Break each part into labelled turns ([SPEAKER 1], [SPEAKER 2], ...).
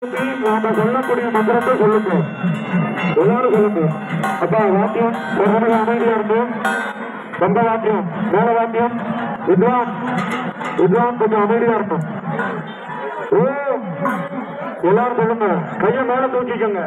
[SPEAKER 1] நாம சொல்லக்கூடிய மந்திரத்தை சொல்லுங்க எல்லாரும் சொல்லுங்க அப்பா வாக்கியம் ஒரு நிமிடம் அமைதியா இருக்கும் சொந்த வாக்கியம் மேல வாக்கியம் வித்வான் வித்வான் கொஞ்சம் அமைதியா இருக்கும் ஓ எல்லாரும் சொல்லுங்க கைய மேல தூக்கிக்கோங்க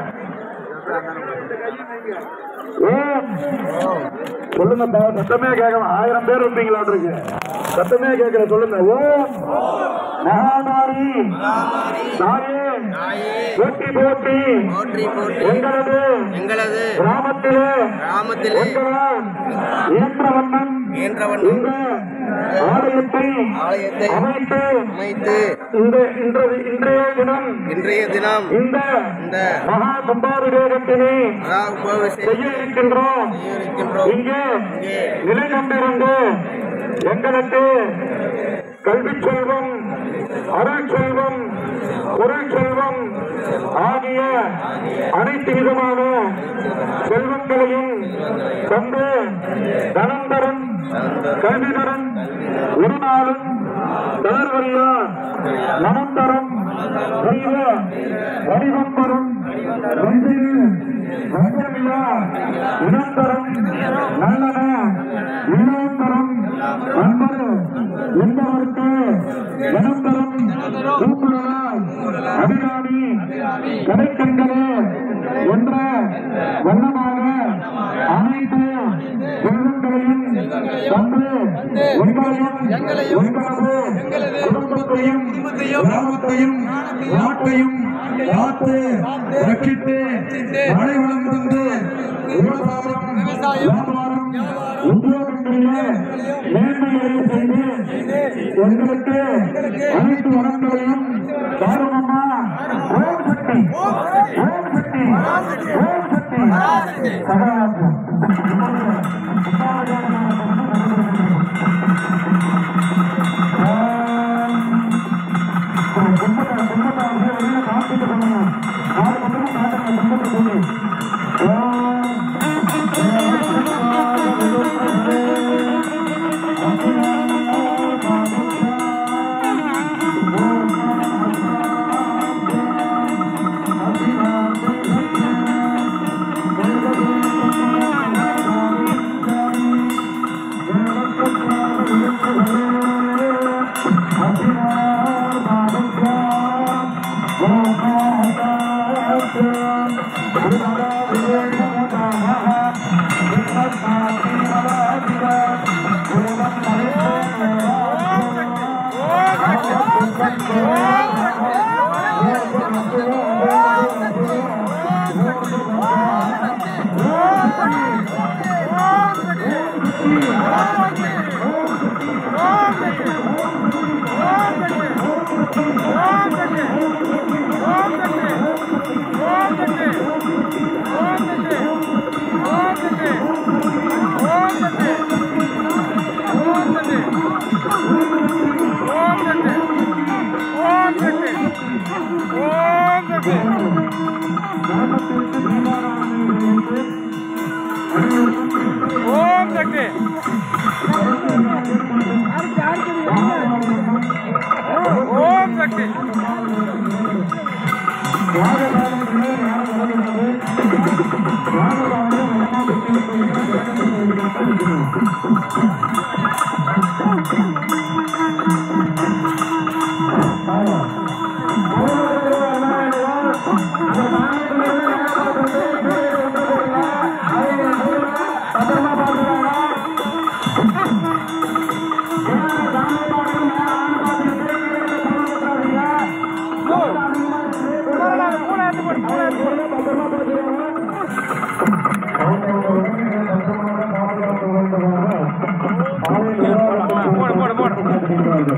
[SPEAKER 1] ஓ சொல்லுங்கப்பா சத்தமே கேட்கலாம் ஆயிரம் பேர் இருப்பீங்களா இருக்கு சத்தமே கேட்கல சொல்லுங்க ஓ மகாமாரி தாயே போற்றி போற்றி
[SPEAKER 2] போற்றி போற்றி
[SPEAKER 1] எங்களது
[SPEAKER 2] எங்களது
[SPEAKER 1] கிராமத்திலே
[SPEAKER 2] கிராமத்திலே
[SPEAKER 1] எங்களால் இயன்றவண்ணம்
[SPEAKER 2] இயன்றவன்
[SPEAKER 1] இந்த ஆலயத்தை
[SPEAKER 2] ஆலயத்தை
[SPEAKER 1] அமைத்து
[SPEAKER 2] அமைத்து
[SPEAKER 1] இந்த இன்றைய இன்றைய தினம்
[SPEAKER 2] இன்றைய தினம்
[SPEAKER 1] இந்த
[SPEAKER 2] இந்த
[SPEAKER 1] மகா கும்பாபிஷேகத்தினை
[SPEAKER 2] மகா
[SPEAKER 1] செய்ய இருக்கின்றோம்
[SPEAKER 2] இருக்கின்றோம்
[SPEAKER 1] இங்கே
[SPEAKER 2] இங்கே
[SPEAKER 1] நிலை கொண்டிருந்து எங்களுக்கு கல்வி செல்வம் அருள் செல்வம் பொருள் செல்வம் ஆகிய அனைத்து விதமான செல்வங்களையும் தந்து தனம் தரும் கல்வி தரும் ஒரு நாளும் தளர்வரியா மனம் தரும் தெய்வ வடிவம் தரும் நெஞ்சில் வஞ்சமில்லா இனம் தரும் நல்லன இல்லம் தரும் அன்பர் என்பவருக்கு இனம் தரும் கூப்பிடலால் அதிகாரி கடைக்கண்களே என்ற வண்ணமாக அனைத்து செல்வங்களையும் தந்து உங்களையும் உங்களது குடும்பத்தையும் கிராமத்தையும் நாட்டையும் காத்து ரட்சித்து மழை வளம் தந்து விவசாயம் வியாபாரம் உத்தியோகங்களிலே மேன்மைகளை செய்து எங்களுக்கு அனைத்து வளங்களையும் தாரமம்மா ஓம் சக்தி ஓம் சக்தி ஓம் சக்தி சகாயம்
[SPEAKER 3] ஓம் சக்தி ஓம் சக்தி போடு போடு போடு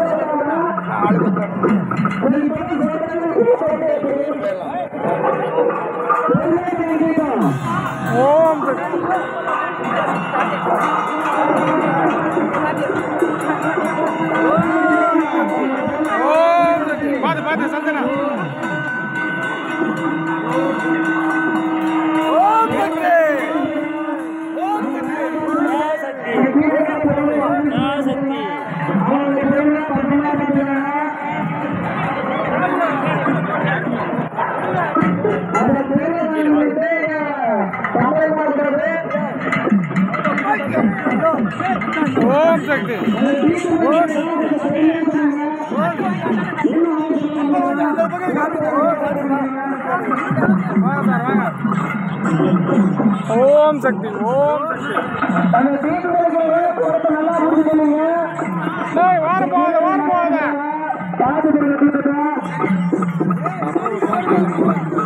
[SPEAKER 1] என்ன
[SPEAKER 3] ஓம் சக்தி ஓம் சக்தி பாத்து பாத்து சந்தனா ஓம் சக்தி ஓம் சக்தி ஓம் சக்தி வாங்க சார் வாங்க ஓம் சக்தி ஓம் சக்தி டேய் வார போகாத வார போகாத